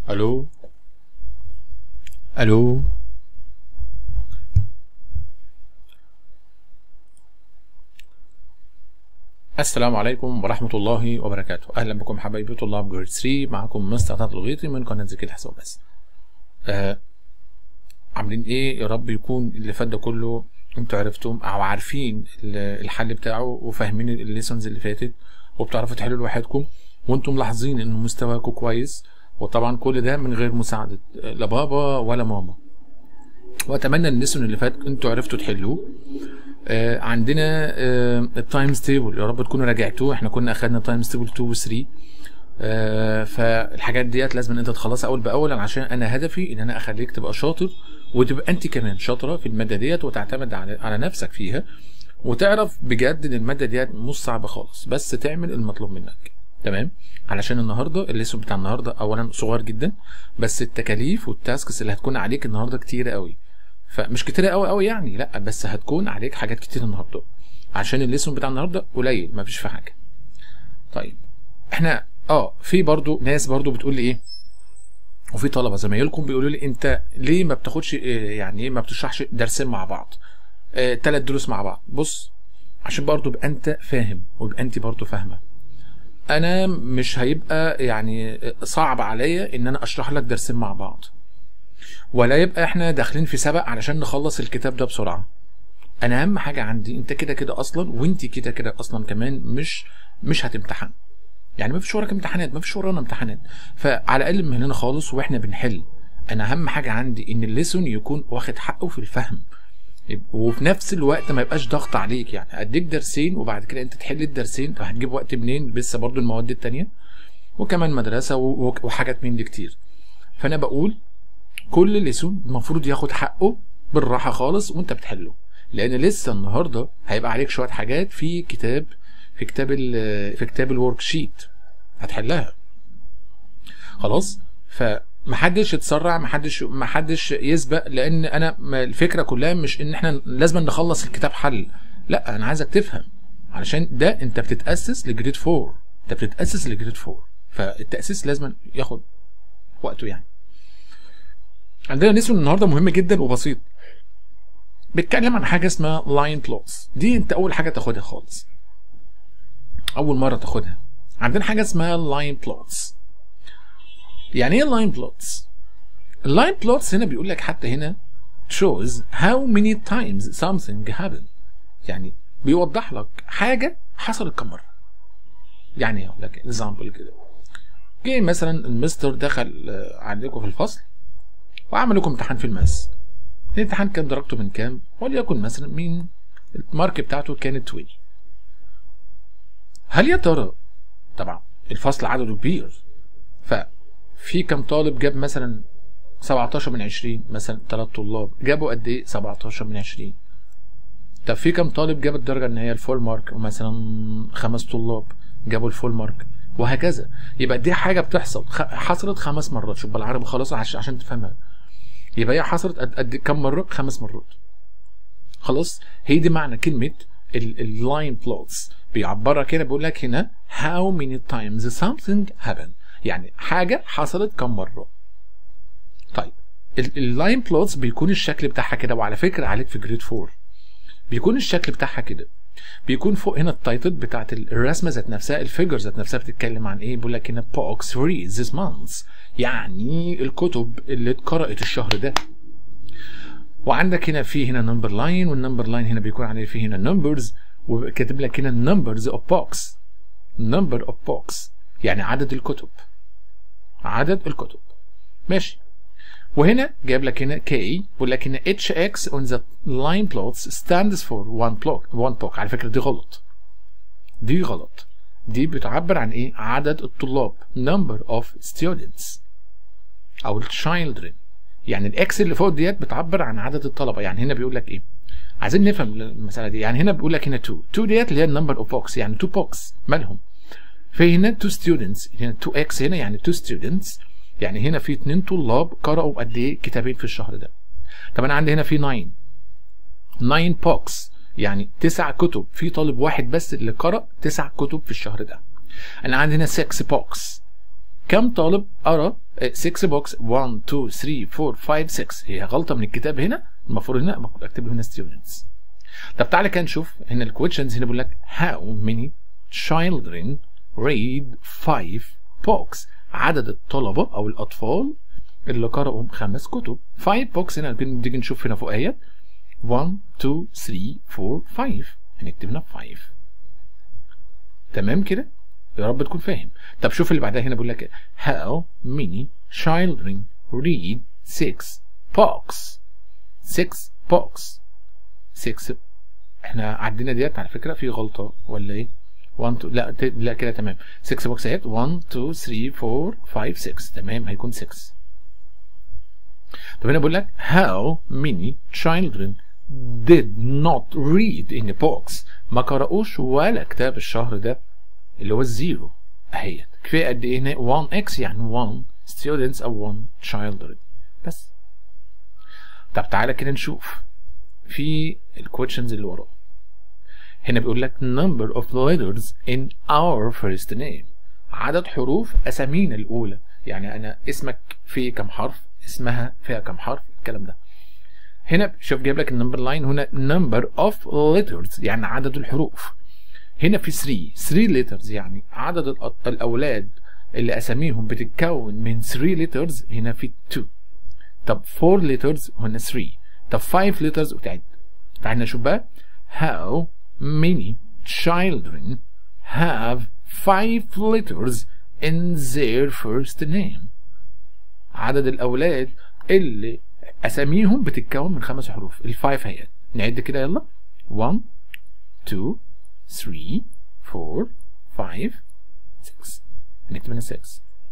الو الو السلام عليكم ورحمة الله وبركاته أهلا بكم حبايبي طلاب جريد 3 معكم مستر عطاء الغيطي من قناة ذكي الحساب بس آه عاملين ايه يا رب يكون اللي فات ده كله انتوا عرفتم او عارفين ال- الحل بتاعه وفاهمين الليسونز اللي فاتت وبتعرفوا تحلوا لوحدكم وانتم ملاحظين ان مستواكم كويس وطبعا كل ده من غير مساعدة لا بابا ولا ماما واتمنى ان الليسون اللي فات انتوا عرفتوا تحلوه آه عندنا آه التايمز تيبل يا رب تكونوا راجعتوه احنا كنا اخدنا تايمز تيبل 2 و 3 آه فالحاجات ديت لازم ان انت تخلصها اول باول عشان انا هدفي ان انا اخليك تبقى شاطر وتبقى انت كمان شاطره في الماده ديت وتعتمد على على نفسك فيها وتعرف بجد ان الماده ديت مش صعبه خالص بس تعمل المطلوب منك تمام علشان النهارده الليسون بتاع النهارده اولا صغير جدا بس التكاليف والتاسكس اللي هتكون عليك النهارده كتيره قوي فمش كتيره قوي قوي يعني لا بس هتكون عليك حاجات كتير النهارده عشان الليسون بتاع النهارده قليل مفيش فيه حاجه طيب احنا اه في برضو ناس برضو بتقول لي ايه وفي طلبه زمايلكم بيقولوا لي انت ليه ما بتاخدش إيه يعني ايه ما بتشرحش درسين مع بعض ثلاث آه دروس مع بعض بص عشان برضو يبقى انت فاهم ويبقى انت برضو فاهمه انا مش هيبقى يعني صعب عليا ان انا اشرح لك درسين مع بعض ولا يبقى احنا داخلين في سبق علشان نخلص الكتاب ده بسرعه انا اهم حاجه عندي انت كده كده اصلا وانت كده كده اصلا كمان مش مش هتمتحن يعني ما فيش وراك امتحانات ما فيش ورانا امتحانات فعلى الاقل من هنا خالص واحنا بنحل انا اهم حاجه عندي ان الليسون يكون واخد حقه في الفهم وفي نفس الوقت ما يبقاش ضغط عليك يعني اديك درسين وبعد كده انت تحل الدرسين طب هتجيب وقت منين لسه برضو المواد التانية وكمان مدرسه و- و- وحاجات من دي كتير فانا بقول كل ليسون المفروض ياخد حقه بالراحه خالص وانت بتحله لان لسه النهارده هيبقى عليك شويه حاجات في كتاب في كتاب ال في كتاب الورك شيت هتحلها خلاص فمحدش يتسرع محدش محدش يسبق لان انا ما- الفكره كلها مش ان احنا لازم نخلص الكتاب حل لا انا عايزك تفهم علشان ده انت بتتاسس لجريد 4 انت بتتاسس لجريد 4 فالتاسيس لازم ياخد وقته يعني عندنا ليسون النهارده مهم جدا وبسيط بيتكلم عن حاجه اسمها لاين بلوتس دي انت اول حاجه تاخدها خالص اول مره تاخدها عندنا حاجه اسمها لاين بلوتس يعني ايه لاين بلوتس اللاين بلوتس هنا بيقول لك حتى هنا shows how many times something happened يعني بيوضح لك حاجه حصلت كم مره يعني اقول لك اكزامبل كده جه مثلا المستر دخل آه، عليكم في الفصل وعمل لكم امتحان في الماس الامتحان كان درجته من كام وليكن مثلا من المارك بتاعته كانت 20 هل يا ترى طبعا الفصل عدده كبير ففي كم طالب جاب مثلا 17 من 20 مثلا ثلاث طلاب جابوا قد ايه 17 من 20 طب في كم طالب جاب الدرجه ان هي الفول مارك ومثلا خمس طلاب جابوا الفول مارك وهكذا يبقى دي حاجه بتحصل خ- حصلت خمس مرات شوف بالعربي خلاص عش- عشان تفهمها يبقى هي حصلت قد, قد كم مره خمس مرات خلاص هي دي معنى كلمه اللاين بلوتس بيعبرها كده بيقول لك هنا how many times something happened يعني حاجه حصلت كم مره طيب اللاين بلوتس بيكون الشكل بتاعها كده وعلى فكره عليك في جريد 4 بيكون الشكل بتاعها كده بيكون فوق هنا التايتل بتاعت الرسمه ذات نفسها الفيجر ذات نفسها بتتكلم عن ايه بيقول لك هنا books read this month يعني الكتب اللي اتقرأت الشهر ده وعندك هنا في هنا نمبر لاين والنمبر لاين هنا بيكون عليه في هنا نمبرز وكاتب لك هنا نمبرز اوف بوكس نمبر اوف بوكس يعني عدد الكتب عدد الكتب ماشي وهنا جايب لك هنا K بيقول لك هنا HX on the line plots stands for one block one block على فكرة دي غلط دي غلط دي بتعبر عن ايه عدد الطلاب number of students او children يعني الاكس اللي فوق ديت بتعبر عن عدد الطلبه يعني هنا بيقول لك ايه عايزين نفهم المساله دي يعني هنا بيقول لك هنا 2 2 ديت اللي هي النمبر اوف بوكس يعني 2 بوكس مالهم في هنا 2 ستودنتس هنا 2 اكس هنا يعني 2 ستودنتس يعني هنا في 2 طلاب قرأوا قد ايه كتابين في الشهر ده طب انا عندي هنا في 9 9 بوكس يعني تسع كتب في طالب واحد بس اللي قرأ تسع كتب في الشهر ده انا عندي هنا 6 بوكس كم طالب قرا 6 بوكس 1 2 3 4 5 6 هي غلطه من الكتاب هنا المفروض هنا اكتب هنا students طب تعالى كده نشوف هنا الكويشنز هنا بيقول لك how many children read 5 books عدد الطلبه او الاطفال اللي قرأوا خمس كتب 5 بوكس هنا نيجي نشوف هنا فوق اهيت 1 2 3 4 5 هنكتب هنا 5 تمام كده يا رب تكون فاهم طب شوف اللي بعدها هنا بيقول لك how many children read 6 books 6 books 6 احنا عدينا ديت على فكره في غلطه ولا ايه 1 2 لا لا كده تمام 6 بوكس اهيت 1 2 3 4 5 6 تمام هيكون 6 طب هنا بقول لك how many children did not read in a box ما قرأوش ولا كتاب الشهر ده اللي هو الزيرو اهيت كفايه قد ايه هنا 1 x يعني 1 students او 1 children بس طب تعالى كده نشوف في الكويشنز اللي وراه هنا بيقول لك number of letters in our first name عدد حروف اسامينا الاولى يعني انا اسمك فيه كم حرف اسمها فيها كم حرف الكلام ده هنا شوف جايب لك النمبر لاين هنا number of letters يعني عدد الحروف هنا في 3 3 letters يعني عدد الاولاد اللي اساميهم بتتكون من 3 letters هنا في 2 طب 4 letters هنا 3 طب 5 letters وتعد تعالى نشوف بقى how many children have 5 letters in their first name عدد الأولاد اللي أساميهم بتتكون من خمس حروف الفايف هيات نعد كده يلا 1 2 3 4 5 6 هنكتب هنا 6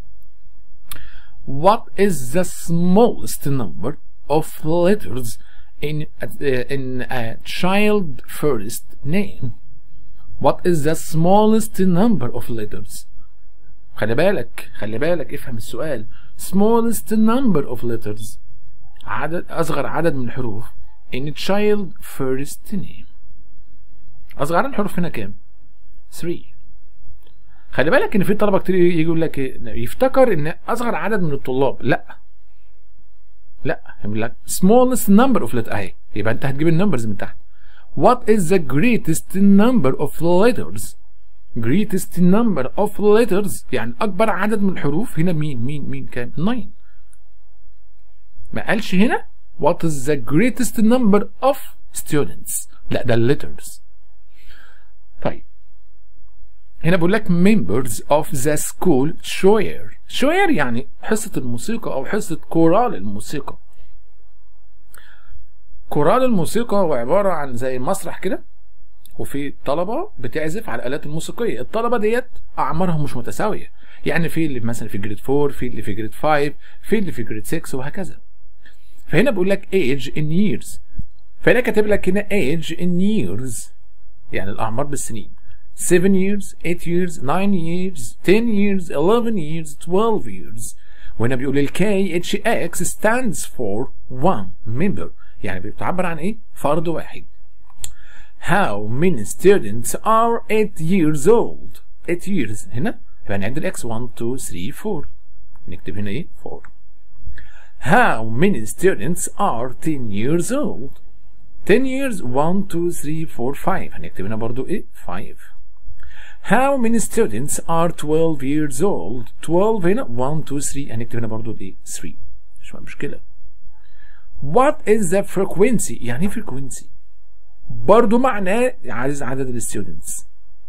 What is the smallest number of letters in uh, in a child first name? What is the smallest number of letters? خلي بالك خلي بالك افهم السؤال smallest number of letters عدد أصغر عدد من الحروف in a child first name أصغر عدد الحروف هنا كام؟ 3 خلي بالك إن في طلبة كتير يجي يقول لك إيه يفتكر إن أصغر عدد من الطلاب لا لا يقول لك smallest number of letters أهي يبقى أنت هتجيب النمبرز من تحت What is the greatest number of letters greatest number of letters يعني أكبر عدد من الحروف هنا مين مين مين كام 9 ما قالش هنا what is the greatest number of students لا ده letters طيب هنا بقول لك members of the school choir choir يعني حصة الموسيقى أو حصة كورال الموسيقى كورال الموسيقى هو عبارة عن زي مسرح كده وفي طلبة بتعزف على الآلات الموسيقية الطلبة ديت أعمارهم مش متساوية يعني في اللي مثلا في جريد 4 في اللي في جريد 5 في اللي في جريد 6 وهكذا فهنا بقول لك age in years فهنا كاتب لك هنا age in years يعني الأعمار بالسنين 7 years 8 years 9 years 10 years 11 years 12 years وهنا بيقول ال KHX stands for one member يعني بتعبر عن ايه فرد واحد How many students are 8 years old 8 years هنا يبقى نعد الاكس 1 2 3 4 نكتب هنا ايه 4 How many students are 10 years old 10 years 1 2 3 4 5 هنكتب هنا برضو ايه 5 How many students are 12 years old 12 هنا 1 2 3 هنكتب هنا برضو ايه 3 مش مشكلة What is the frequency يعني ايه frequency برضو معناه عايز عدد الستودنتس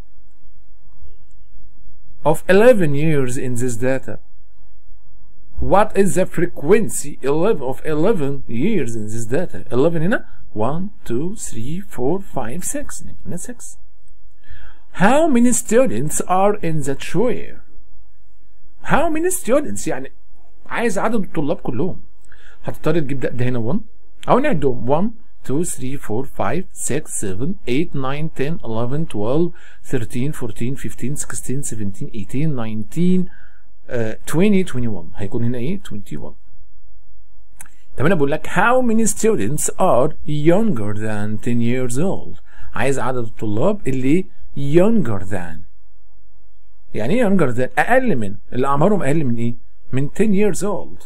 of 11 years in this data what is the frequency 11 of 11 years in this data 11 هنا 1 2 3 4 5 6 هنا 6 how many students are in the chair how many students يعني عايز عدد الطلاب كلهم هتضطر تجيب ده, ده هنا 1 او نعدهم 1 2 3 4 5 6 7 8 9 10 11 12 13 14 15 16 17 18 19 uh, 20 21 هيكون هنا ايه 21 طب انا بقول لك how many students are younger than 10 years old عايز عدد الطلاب اللي younger than يعني ايه younger than اقل من اللي اعمارهم اقل من ايه من 10 years old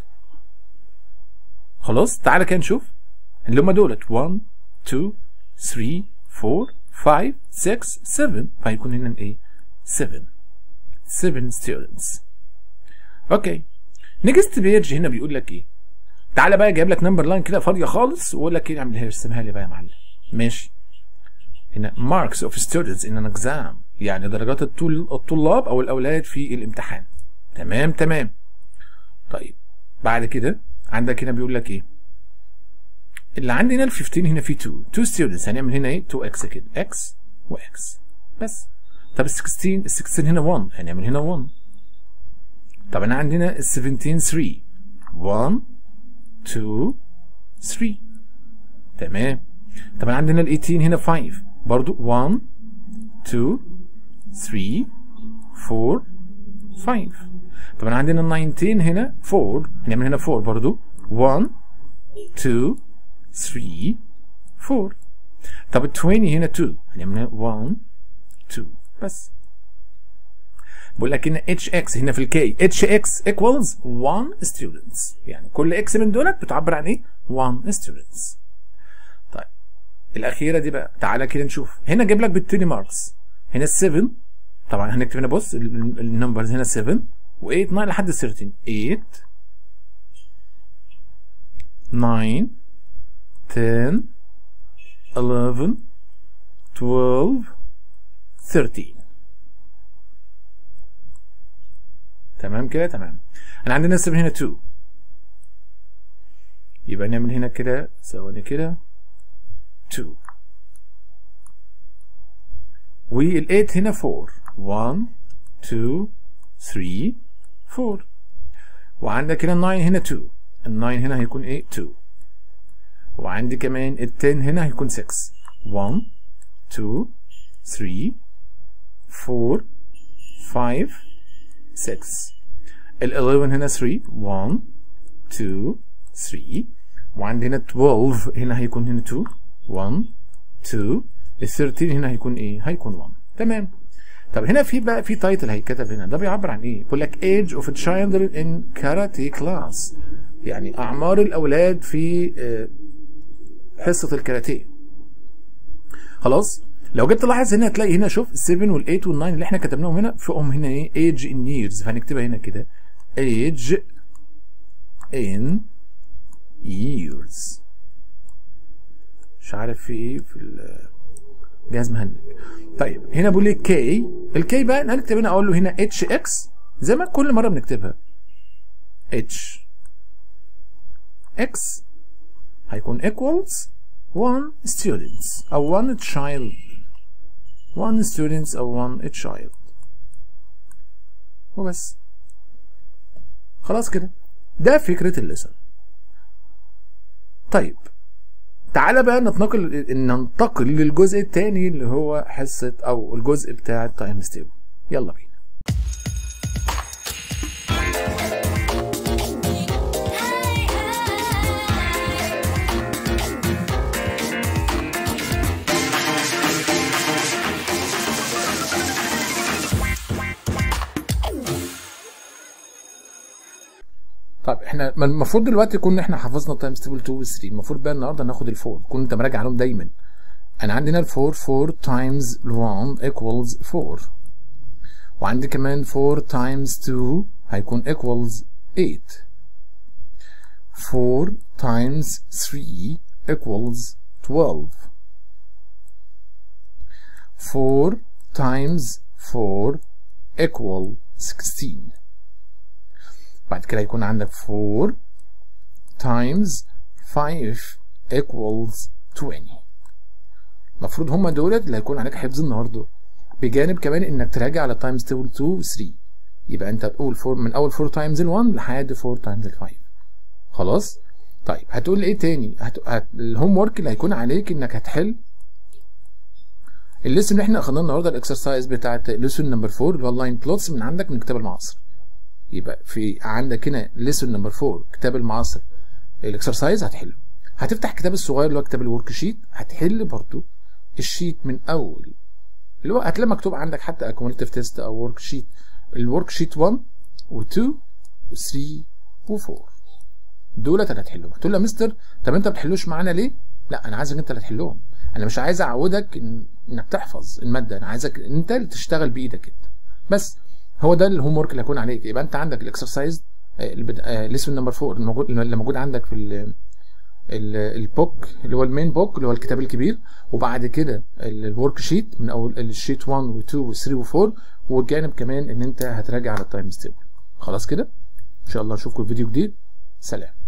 خلاص تعالى كده نشوف اللي هم دولت 1 2 3 4 5 6 7 فهيكون هنا ايه 7 7 students اوكي نيكست بيج هنا بيقول لك ايه تعالى بقى جايب لك نمبر لاين كده فاضيه خالص ويقول لك ايه اعملها ارسمها لي بقى يا معلم ماشي هنا marks of students in an exam يعني درجات الطل- الطلاب او الاولاد في الامتحان تمام تمام طيب بعد كده عندك هنا بيقول لك ايه اللي عندي هنا ال 15 هنا في 2 2 students هنعمل هنا ايه 2 x كده x و x بس طب ال 16 ال 16 هنا 1 هنعمل هنا 1 طب انا عندنا ال 17 3 1 2 3 تمام طب انا عندنا ال 18 هنا 5 برضو 1 2 3 4 5 طب انا عندنا ال 19 هنا 4 هنعمل هنا 4 برضو 1 2 3 4 طب ال 20 هنا 2 هنعمل هنا 1 2 بس بقول لك هنا اتش اكس هنا في الكي اتش اكس ايكوالز 1 ستودنتس يعني كل اكس من دولت بتعبر عن ايه 1 ستودنتس طيب الاخيره دي بقى تعالى كده نشوف هنا جايب لك بالتوني ماركس هنا ال 7 طبعا هنكتب هنا بص النمبرز هنا 7 و8 9 لحد 13 8 9 10 11 12 13 تمام كده تمام انا عندنا 7 هنا 2 يبقى نعمل هنا كده ثواني كده 2 وال 8 هنا 4 1 2 3 4 وعندك هنا 9 هنا 2 ال 9 هنا هيكون ايه 2 وعندي كمان ال 10 هنا هيكون 6 1 2 3 4 5 6 ال 11 هنا 3 1 2 3 وعندي هنا 12 هنا هيكون هنا 2 1 2 ال 13 هنا هيكون ايه هيكون 1 تمام طب هنا في بقى في تايتل هيتكتب هنا ده بيعبر عن ايه بيقول لك age of a child in karate class يعني اعمار الاولاد في آه، حصه الكاراتيه خلاص لو جيت تلاحظ هنا هتلاقي هنا شوف ال 7 وال 8 وال 9 اللي احنا كتبناهم هنا فوقهم هنا ايه age in years فهنكتبها هنا كده age in years مش عارف في ايه في الجهاز مهنج طيب هنا بيقول لي كي الكي بقى هنكتب هنا اقول له هنا اتش اكس زي ما كل مره بنكتبها اتش اكس هيكون equals one students او one child one students او one child وبس خلاص كده ده فكرة اللسن طيب تعالى بقى نتنقل ننتقل للجزء الثاني اللي هو حصة او الجزء بتاع التايم ستيبل يلا بينا طيب احنا ما المفروض دلوقتي كنا احنا حفظنا تايم ستيبل 2 و 3 المفروض بقى النهارده ناخد الفور كنت انت مراجع عليهم دايما انا عندنا الفور 4 تايمز 1 equals 4 وعندي كمان 4 تايمز 2 هيكون equals 8 4 تايمز 3 equals 12 4 times 4 equal 16 بعد كده هيكون عندك 4 times 5 equals 20 المفروض هما دولت اللي هيكون عليك حفظ النهارده بجانب كمان انك تراجع على times table 2 و 3 يبقى انت تقول 4 من اول 4 times ال 1 لحد 4 times ال 5 خلاص طيب هتقول لي ايه تاني هت... هت... الهوم ورك اللي هيكون عليك انك هتحل الليسن اللي احنا اخدناه النهارده الاكسرسايز بتاعت ليسون نمبر 4 اللي هو اللاين بلوتس من عندك من كتاب المعاصر يبقى في عندك هنا ليسون نمبر 4 كتاب المعاصر الاكسرسايز هتحله هتفتح كتاب الصغير اللي هو كتاب الورك شيت هتحل برضو الشيت من اول اللي هو هتلاقي مكتوب عندك حتى اكوموليتيف تيست او ورك شيت الورك شيت 1 و2 و3 و4 دولت اللي هتحلهم هتقول له يا مستر طب انت ما بتحلوش معانا ليه لا انا عايزك انت اللي تحلهم انا مش عايز اعودك إن انك تحفظ الماده انا عايزك انت اللي تشتغل بايدك انت بس هو ده الهوم ورك اللي هيكون عليك يبقى انت عندك الاكسرسايز ليسون نمبر 4 الموجود اللي موجود عندك في ال- ال- البوك اللي هو المين بوك اللي هو الكتاب الكبير وبعد كده الورك شيت من اول الشيت 1 و2 و3 و4 والجانب كمان ان انت هتراجع على التايم ستيبل خلاص كده ان شاء الله اشوفكم في فيديو جديد سلام